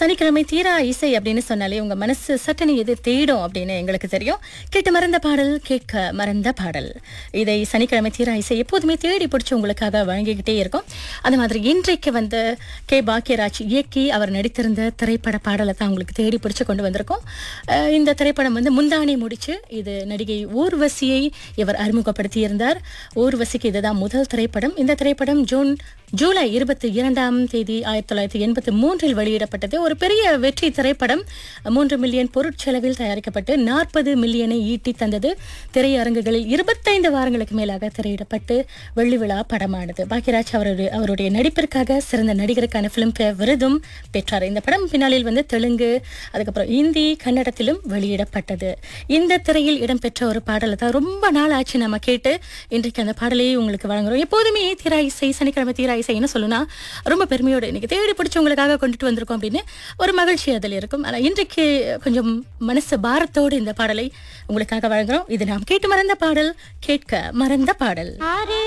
சனிக்கிழமை தீரா இசை அப்படின்னு சொன்னாலே உங்க மனசு சட்டனை எது தேடும் அப்படின்னு எங்களுக்கு தெரியும் கேட்டு மறந்த பாடல் கேட்க மறந்த பாடல் இதை சனிக்கிழமை தீரா இசை எப்போதுமே தேடி பிடிச்சி உங்களுக்காக வழங்கிக்கிட்டே இருக்கும் அந்த மாதிரி இன்றைக்கு வந்து கே பாக்கியராஜ் இயக்கி அவர் நடித்திருந்த திரைப்பட பாடலை தான் உங்களுக்கு தேடி பிடிச்சு கொண்டு வந்திருக்கோம் அஹ் இந்த திரைப்படம் வந்து முந்தானி முடிச்சு இது நடிகை ஊர்வசியை இவர் அறிமுகப்படுத்தியிருந்தார் ஊர்வசிக்கு இதுதான் முதல் திரைப்படம் இந்த திரைப்படம் ஜூன் ஜூலை இருபத்தி இரண்டாம் தேதி ஆயிரத்தி தொள்ளாயிரத்தி எண்பத்தி மூன்றில் வெளியிடப்பட்டது ஒரு பெரிய வெற்றி திரைப்படம் மூன்று மில்லியன் பொருட்செலவில் தயாரிக்கப்பட்டு நாற்பது மில்லியனை ஈட்டி தந்தது திரையரங்குகளில் இருபத்தைந்து வாரங்களுக்கு மேலாக திரையிடப்பட்டு வெள்ளி விழா படமானது பாக்யராஜ் அவருடைய அவருடைய நடிப்பிற்காக சிறந்த நடிகருக்கான பிலிம்பேர் விருதும் பெற்றார் இந்த படம் பின்னாளில் வந்து தெலுங்கு அதுக்கப்புறம் இந்தி கன்னடத்திலும் வெளியிடப்பட்டது இந்த திரையில் இடம்பெற்ற ஒரு பாடலை தான் ரொம்ப நாள் ஆச்சு நம்ம கேட்டு இன்றைக்கு அந்த பாடலையே உங்களுக்கு வழங்குறோம் எப்போதுமே தீரா இசை சனிக்கிழமை தீரா இசை என்ன சொல்லணும்னா ரொம்ப பெருமையோடு இன்னைக்கு தேடி பிடிச்சி உங்களுக்காக கொண்டுட்டு வந்திருக்கோம் அப்படின்னு ஒரு மகிழ்ச்சி அதில் இருக்கும் ஆனால் இன்றைக்கு கொஞ்சம் மனசு பாரத்தோடு இந்த பாடலை உங்களுக்காக வழங்குறோம் இது நாம் கேட்டு மறந்த பாடல் கேட்க மறந்த பாடல்